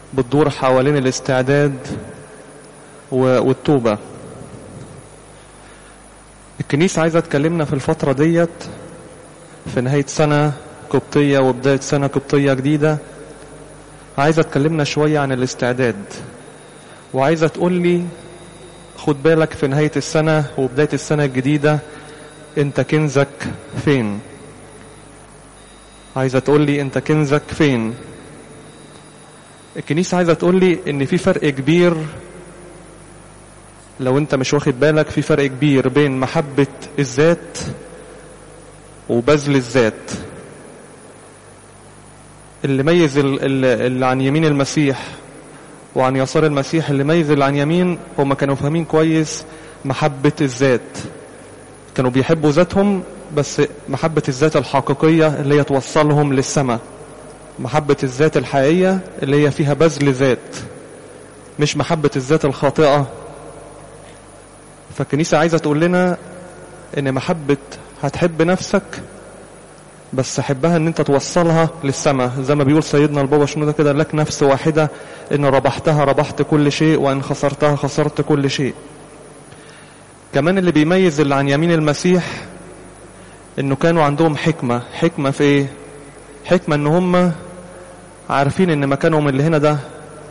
بتدور حوالين الاستعداد والتوبة الكنيسة عايزة تكلمنا في الفترة ديت في نهاية سنة قبطية وبداية سنة قبطية جديدة عايزة تكلمنا شوية عن الاستعداد وعايزة تقول لي خد بالك في نهاية السنة وبداية السنة الجديدة انت كنزك فين عايزة تقول لي انت كنزك فين الكنيسة عايزة تقول لي ان في فرق كبير لو انت مش واخد بالك في فرق كبير بين محبة الذات وبذل الذات اللي ميز اللي عن يمين المسيح وعن يسار المسيح اللي ميز اللي عن يمين هم كانوا فاهمين كويس محبة الذات كانوا بيحبوا ذاتهم بس محبة الذات الحقيقية اللي هي توصلهم للسماء محبة الذات الحقيقية اللي هي فيها بذل ذات مش محبة الذات الخاطئة فالكنيسة عايزة تقول لنا ان محبة هتحب نفسك بس حبها ان انت توصلها للسماء زي ما بيقول سيدنا البابا شنودة كده لك نفس واحدة ان ربحتها ربحت كل شيء وان خسرتها خسرت كل شيء كمان اللي بيميز اللي عن يمين المسيح انه كانوا عندهم حكمة حكمة في ايه حكمة ان هم عارفين ان مكانهم اللي هنا ده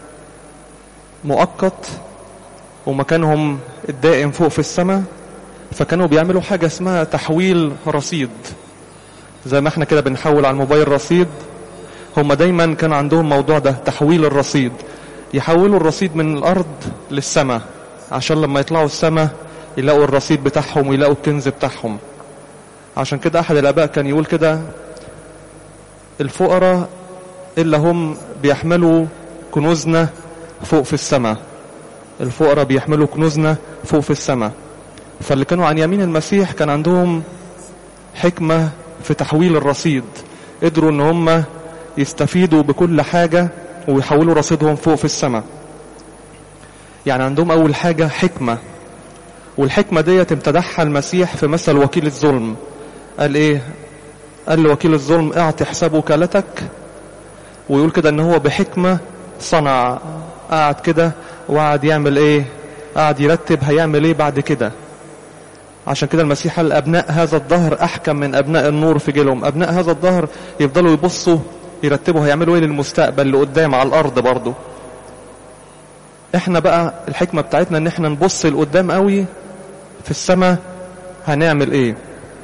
مؤقت ومكانهم الدائم فوق في السماء فكانوا بيعملوا حاجة اسمها تحويل رصيد زي ما احنا كده بنحول على الموبايل رصيد هم دايما كان عندهم موضوع ده تحويل الرصيد يحولوا الرصيد من الارض للسماء عشان لما يطلعوا السماء يلاقوا الرصيد بتاعهم ويلاقوا الكنز بتاعهم عشان كده احد الاباء كان يقول كده الفقراء الا هم بيحملوا كنوزنا فوق في السماء الفقراء بيحملوا كنوزنا فوق في السماء فاللي كانوا عن يمين المسيح كان عندهم حكمة في تحويل الرصيد قدروا ان هم يستفيدوا بكل حاجة ويحولوا رصيدهم فوق في السماء يعني عندهم اول حاجة حكمة والحكمة ديت امتدحها المسيح في مثل وكيل الظلم قال ايه قال لوكيل الظلم اعطي حساب وكالتك ويقول كده ان هو بحكمة صنع قعد كده وقعد يعمل ايه قعد يرتب هيعمل ايه بعد كده عشان كده المسيح قال ابناء هذا الظهر احكم من ابناء النور في جيلهم ابناء هذا الظهر يفضلوا يبصوا يرتبوا هيعملوا ايه للمستقبل اللي قدام على الارض برضه احنا بقى الحكمة بتاعتنا ان احنا نبص لقدام قوي في السماء هنعمل ايه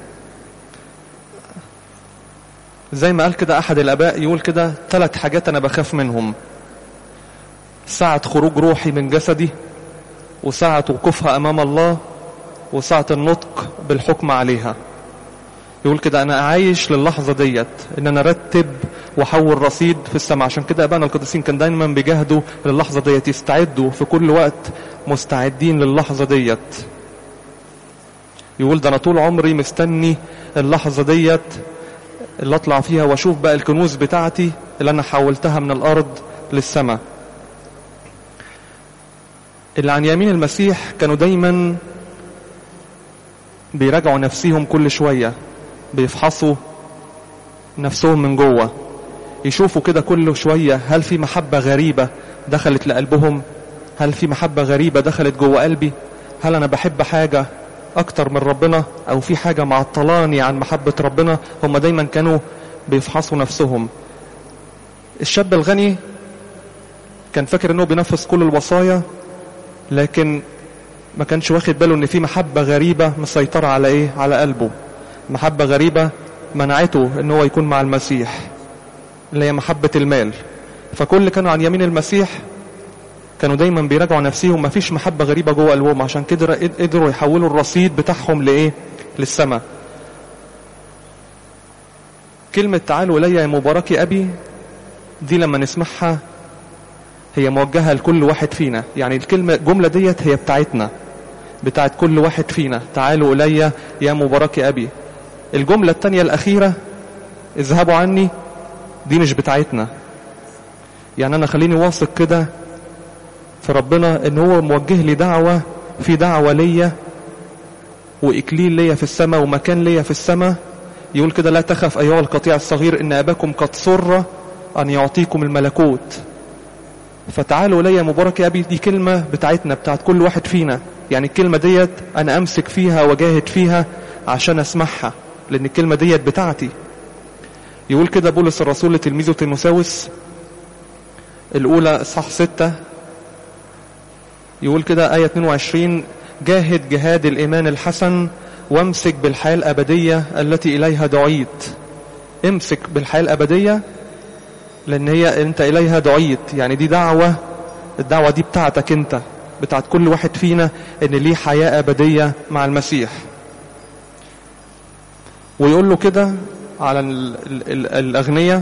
زي ما قال كده احد الاباء يقول كده ثلاث حاجات انا بخاف منهم ساعة خروج روحي من جسدي وساعة وقوفها امام الله وساعة النطق بالحكم عليها يقول كده انا عايش للحظة ديت ان انا ارتب واحول رصيد في السماء عشان كده ابانا القديسين كان دايما بيجاهدوا للحظة ديت يستعدوا في كل وقت مستعدين للحظة ديت يقول ده انا طول عمري مستني اللحظة ديت اللي اطلع فيها واشوف بقى الكنوز بتاعتي اللي انا حولتها من الارض للسماء اللي عن يمين المسيح كانوا دايما بيراجعوا نفسيهم كل شوية بيفحصوا نفسهم من جوه يشوفوا كده كل شوية هل في محبة غريبة دخلت لقلبهم هل في محبة غريبة دخلت جوه قلبي هل أنا بحب حاجة أكتر من ربنا أو في حاجة معطلاني عن محبة ربنا هم دايما كانوا بيفحصوا نفسهم الشاب الغني كان فاكر أنه بينفذ كل الوصايا لكن ما كانش واخد باله ان في محبة غريبة مسيطرة على ايه على قلبه محبة غريبة منعته ان هو يكون مع المسيح اللي هي محبة المال فكل اللي كانوا عن يمين المسيح كانوا دايما بيراجعوا نفسهم ما فيش محبة غريبة جوه قلبهم عشان كده قدروا يحولوا الرصيد بتاعهم لايه للسماء كلمة تعالوا إلي يا مبارك أبي دي لما نسمعها هي موجهة لكل واحد فينا يعني الكلمة الجملة ديت هي بتاعتنا بتاعت كل واحد فينا تعالوا إلي يا مبارك أبي الجملة التانية الأخيرة اذهبوا عني دي مش بتاعتنا يعني أنا خليني واثق كده في ربنا إن هو موجه لي دعوة في دعوة ليا وإكليل ليا في السماء ومكان ليا في السماء يقول كده لا تخف أيها القطيع الصغير إن أباكم قد سر أن يعطيكم الملكوت فتعالوا ليا مبارك يا أبي دي كلمة بتاعتنا بتاعت كل واحد فينا يعني الكلمة ديت أنا أمسك فيها وجاهد فيها عشان أسمعها لأن الكلمة ديت بتاعتي يقول كده بولس الرسول لتلميذه تيموساوس الأولى إصحاح ستة يقول كده آية 22 جاهد جهاد الإيمان الحسن وامسك بالحياة الأبدية التي إليها دعيت امسك بالحياة الأبدية لأن هي أنت إليها دعيت يعني دي دعوة الدعوة دي بتاعتك أنت بتاعت كل واحد فينا أن ليه حياة أبدية مع المسيح ويقول له كده على ال ال الأغنياء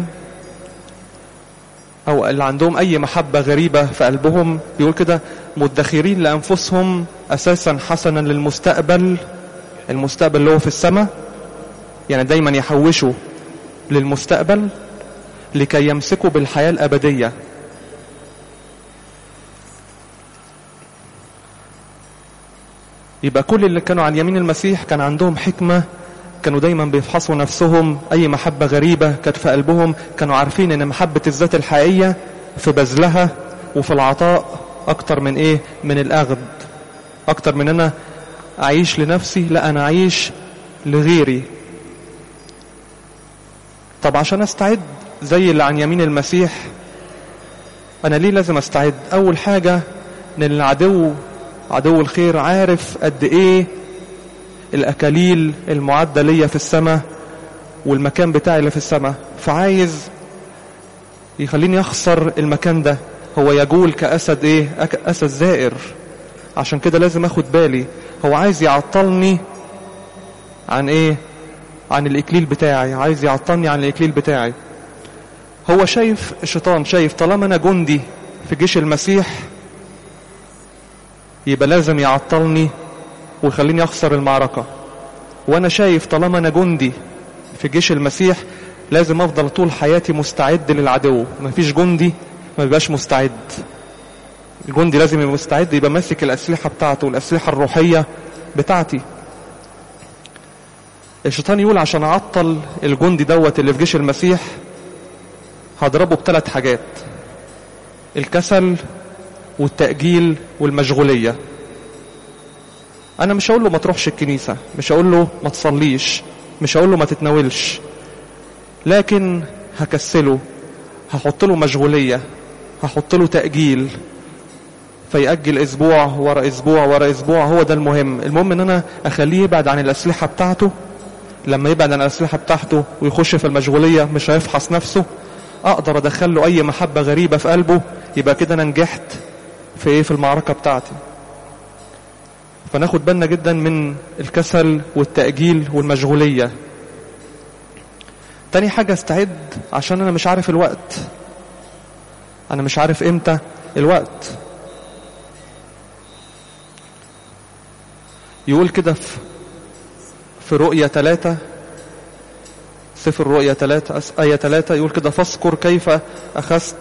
أو اللي عندهم أي محبة غريبة في قلبهم يقول كده مدخرين لأنفسهم أساسا حسنا للمستقبل المستقبل اللي هو في السماء يعني دايما يحوشوا للمستقبل لكي يمسكوا بالحياة الأبدية يبقى كل اللي كانوا عن يمين المسيح كان عندهم حكمة كانوا دايما بيفحصوا نفسهم أي محبة غريبة كانت في قلبهم كانوا عارفين أن محبة الذات الحقيقية في بذلها وفي العطاء أكتر من إيه من الأخذ أكتر من أنا أعيش لنفسي لا أنا أعيش لغيري طب عشان أستعد زي اللي عن يمين المسيح أنا ليه لازم أستعد أول حاجة أن العدو عدو الخير عارف قد إيه الأكاليل المعدة ليا في السماء والمكان بتاعي اللي في السماء فعايز يخليني أخسر المكان ده هو يجول كأسد إيه أسد زائر عشان كده لازم أخد بالي هو عايز يعطلني عن إيه عن الإكليل بتاعي عايز يعطلني عن الإكليل بتاعي هو شايف الشيطان شايف طالما أنا جندي في جيش المسيح يبقى لازم يعطلني ويخليني أخسر المعركة وأنا شايف طالما أنا جندي في جيش المسيح لازم أفضل طول حياتي مستعد للعدو مفيش جندي ما بيبقاش مستعد الجندي لازم يبقى مستعد يبقى ماسك الأسلحة بتاعته الأسلحة الروحية بتاعتي الشيطان يقول عشان أعطل الجندي دوت اللي في جيش المسيح هضربه بثلاث حاجات الكسل والتأجيل والمشغولية أنا مش هقول له ما تروحش الكنيسة مش هقول له ما تصليش مش هقول له ما تتناولش لكن هكسله هحط له مشغولية هحط له تأجيل فيأجل أسبوع ورا أسبوع ورا أسبوع هو ده المهم المهم إن أنا أخليه يبعد عن الأسلحة بتاعته لما يبعد عن الأسلحة بتاعته ويخش في المشغولية مش هيفحص نفسه أقدر أدخل له أي محبة غريبة في قلبه يبقى كده أنا نجحت في إيه في المعركة بتاعتي فناخد بالنا جدا من الكسل والتأجيل والمشغولية تاني حاجة استعد عشان أنا مش عارف الوقت أنا مش عارف إمتى الوقت يقول كده في في رؤية ثلاثة سفر رؤية ثلاثة آية ثلاثة يقول كده فاذكر كيف أخذت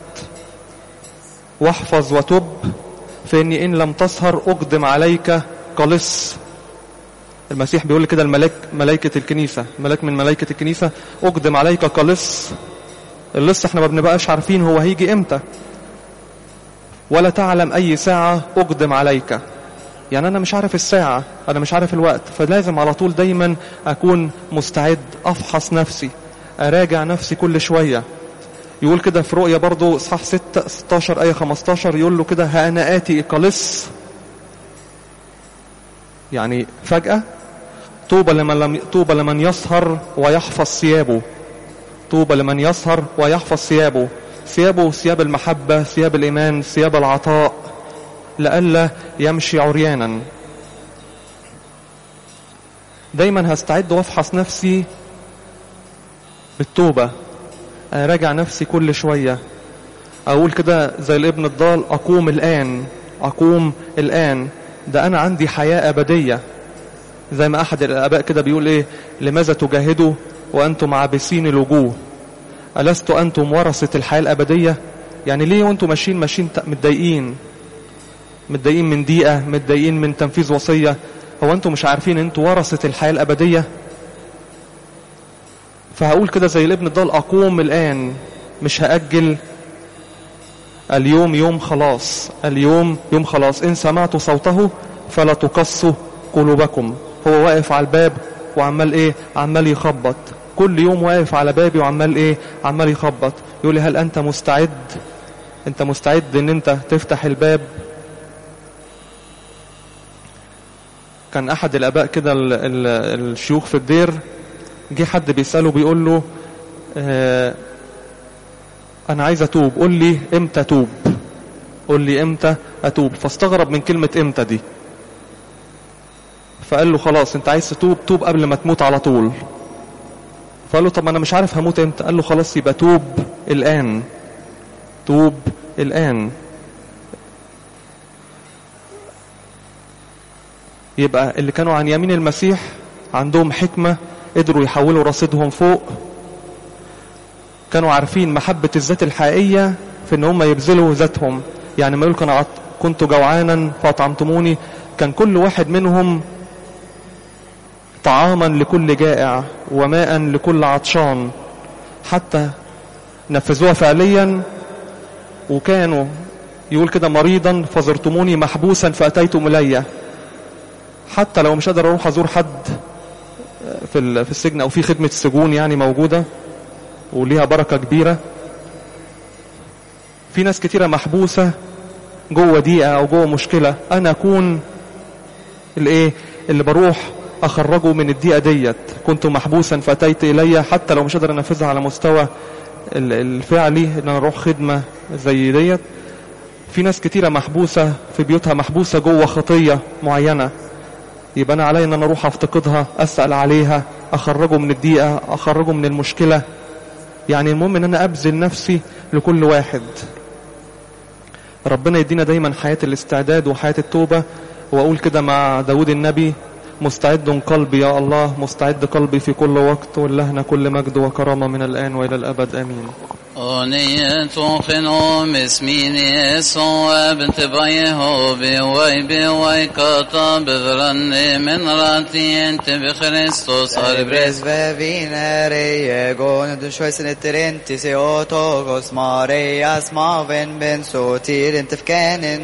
واحفظ وتب فإني إن لم تسهر أقدم عليك قلص المسيح بيقول كده الملاك ملائكة الكنيسة ملاك من ملائكة الكنيسة أقدم عليك قلص اللص احنا ما بنبقاش عارفين هو هيجي امتى ولا تعلم أي ساعة أقدم عليك يعني أنا مش عارف الساعة أنا مش عارف الوقت فلازم على طول دايما أكون مستعد أفحص نفسي أراجع نفسي كل شوية يقول كده في رؤية برضو إصحاح 6 16 آية 15 يقول له كده ها أنا آتي قلص يعني فجأة طوبى لمن لم طوبى لمن يسهر ويحفظ ثيابه طوبى لمن يسهر ويحفظ ثيابه ثيابه ثياب المحبة ثياب الإيمان ثياب العطاء لئلا يمشي عريانا دايما هستعد وافحص نفسي بالتوبة أراجع نفسي كل شوية أقول كده زي الابن الضال أقوم الآن أقوم الآن ده أنا عندي حياة أبدية زي ما أحد الآباء كده بيقول إيه لماذا تجاهدوا وأنتم عابسين الوجوه ألست أنتم ورثة الحياة الأبدية يعني ليه وأنتم ماشيين ماشيين متضايقين متضايقين من دقيقة متضايقين من تنفيذ وصية هو أنتم مش عارفين أنتم ورثة الحياة الأبدية فهقول كده زي الابن الضال أقوم الآن مش هأجل اليوم يوم خلاص اليوم يوم خلاص إن سمعتوا صوته فلا تقصوا قلوبكم هو واقف على الباب وعمال ايه عمال يخبط كل يوم واقف على بابي وعمال ايه عمال يخبط يقول لي هل انت مستعد انت مستعد ان انت تفتح الباب كان احد الاباء كده ال- ال- الشيوخ في الدير جه حد بيساله بيقول له آه انا عايز اتوب قول لي امتى اتوب قول لي امتى اتوب فاستغرب من كلمه امتى دي فقال له خلاص انت عايز تتوب توب قبل ما تموت على طول فقال له طب انا مش عارف هموت امتى قال له خلاص يبقى توب الان توب الان يبقى اللي كانوا عن يمين المسيح عندهم حكمة قدروا يحولوا رصيدهم فوق كانوا عارفين محبة الذات الحقيقية في ان هم يبذلوا ذاتهم يعني ما يقول كان عط... كنت جوعانا فأطعمتموني كان كل واحد منهم طعاما لكل جائع وماء لكل عطشان حتى نفذوها فعليا وكانوا يقول كده مريضا فزرتموني محبوسا فأتيتم إلي حتى لو مش قادر أروح أزور حد في ال- في السجن أو في خدمة السجون يعني موجودة وليها بركة كبيرة في ناس كتيرة محبوسة جوه ضيقة أو جوه مشكلة أنا أكون الإيه اللي بروح أخرجه من الضيقة ديت كنت محبوسا فأتيت إلي حتى لو مش قادر أنفذها على مستوى ال- الفعلي إن أنا أروح خدمة زي ديت في ناس كتيرة محبوسة في بيوتها محبوسة جوه خطية معينة يبقى أنا علي إن أنا أروح أفتقدها أسأل عليها أخرجه من الضيقة أخرجه من المشكلة يعني المهم إن أنا أبذل نفسي لكل واحد ربنا يدينا دايما حياة الاستعداد وحياة التوبة وأقول كده مع داود النبي مستعد قلبي يا الله مستعد قلبي في كل وقت ولهنا كل مجد وكرامة من الآن وإلى الأبد آمين أغنية خنوم اسميني سوى بنت بيه بيوي بيوي كاتا بذرني من راتي انت بخريستوس Arbres vevinere gon du schweissen etter enti se otogos Marias maven ben sotir inte fkenen